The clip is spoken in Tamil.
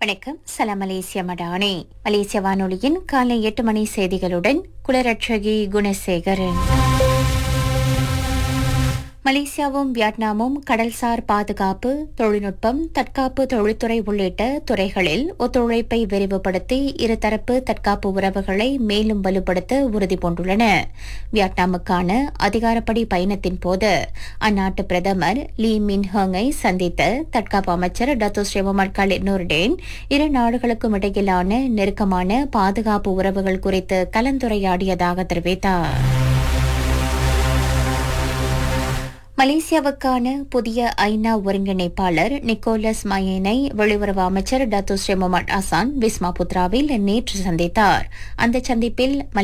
வணக்கம் சலாம் மலேசிய மடானே மலேசிய வானொலியின் காலை எட்டு மணி செய்திகளுடன் குலரட்சகி குணசேகரன் மலேசியாவும் வியட்நாமும் கடல்சார் பாதுகாப்பு தொழில்நுட்பம் தற்காப்பு தொழில்துறை உள்ளிட்ட துறைகளில் ஒத்துழைப்பை விரிவுபடுத்தி இருதரப்பு தற்காப்பு உறவுகளை மேலும் வலுப்படுத்த உறுதி பூண்டுள்ளன வியட்நாமுக்கான அதிகாரப்படி பயணத்தின் போது அந்நாட்டு பிரதமர் லீ மின் ஹங்கை சந்தித்த தற்காப்பு அமைச்சர் டத்து ஸ்ரீமமர் கலிட் நூர்டேன் இரு நாடுகளுக்கும் இடையிலான நெருக்கமான பாதுகாப்பு உறவுகள் குறித்து கலந்துரையாடியதாக தெரிவித்தார் மலேசியாவுக்கான புதிய ஐநா ஒருங்கிணைப்பாளர் நிக்கோலஸ் மயனை வெளியுறவு அமைச்சர் Datuk Sri Mohamad Hasan Wisma புத்ராவில் நேற்று சந்தித்தார் அந்த சந்திப்பில்